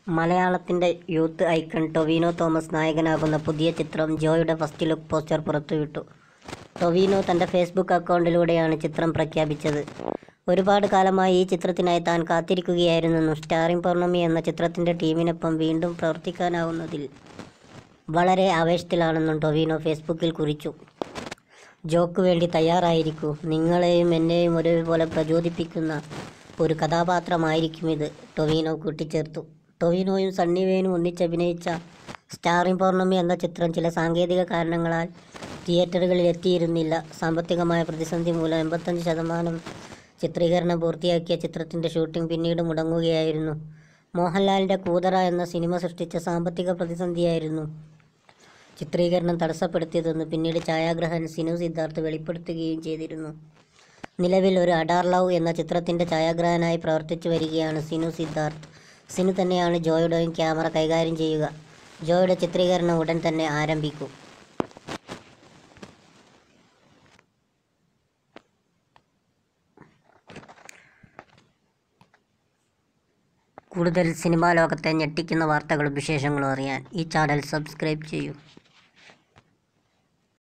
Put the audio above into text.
മലയാളത്തിൻ്റെ youth icon Tovino Thomas നായകനാകുന്ന പുതിയ ചിത്രം ജോയുടെ ഫസ്റ്റ് ലുക്ക് പോസ്റ്റർ പുറത്തുവിട്ടു ടൊവിനോ തൻ്റെ ഫേസ്ബുക്ക് അക്കൗണ്ടിലൂടെയാണ് ചിത്രം പ്രഖ്യാപിച്ചത് ഒരുപാട് കാലമായി ഈ ചിത്രത്തിനായി താൻ കാത്തിരിക്കുകയായിരുന്നെന്നും സ്റ്റാറിംഗ് പൗർണമി എന്ന ചിത്രത്തിൻ്റെ ടീമിനൊപ്പം വീണ്ടും പ്രവർത്തിക്കാനാവുന്നതിൽ വളരെ ആവേശത്തിലാണെന്നും ടൊവിനോ ഫേസ്ബുക്കിൽ കുറിച്ചു ജോക്ക് വേണ്ടി തയ്യാറായിരിക്കൂ നിങ്ങളെയും എന്നെയും ഒരേപോലെ പ്രചോദിപ്പിക്കുന്ന ഒരു കഥാപാത്രമായിരിക്കും ഇത് ടൊവിനോ കൂട്ടിച്ചേർത്തു ടൊവിനോയും സണ്ണി വേനും ഒന്നിച്ചഭിനയിച്ച സ്റ്റാറിംഗ് പൗർണമി എന്ന ചിത്രം ചില സാങ്കേതിക കാരണങ്ങളാൽ തിയേറ്ററുകളിൽ എത്തിയിരുന്നില്ല സാമ്പത്തികമായ പ്രതിസന്ധി മൂലം എൺപത്തഞ്ച് ശതമാനം ചിത്രീകരണം പൂർത്തിയാക്കിയ ചിത്രത്തിൻ്റെ ഷൂട്ടിംഗ് പിന്നീട് മുടങ്ങുകയായിരുന്നു മോഹൻലാലിൻ്റെ കൂതറ എന്ന സിനിമ സൃഷ്ടിച്ച സാമ്പത്തിക പ്രതിസന്ധിയായിരുന്നു ചിത്രീകരണം തടസ്സപ്പെടുത്തിയതെന്ന് പിന്നീട് ഛായാഗ്രഹൻ സിനു സിദ്ധാർത്ഥ് വെളിപ്പെടുത്തുകയും ചെയ്തിരുന്നു നിലവിൽ ഒരു അഡാർ ലവ് എന്ന ചിത്രത്തിൻ്റെ ഛായാഗ്രഹനായി പ്രവർത്തിച്ചു വരികയാണ് സിനു സിദ്ധാർത്ഥ് സിനു തന്നെയാണ് ജോയുടെയും ക്യാമറ കൈകാര്യം ചെയ്യുക ജോയുടെ ചിത്രീകരണം ഉടൻ തന്നെ ആരംഭിക്കും കൂടുതൽ സിനിമാ ലോകത്തെ ഞെട്ടിക്കുന്ന വാർത്തകളും വിശേഷങ്ങളും അറിയാൻ ഈ ചാനൽ സബ്സ്ക്രൈബ് ചെയ്യൂ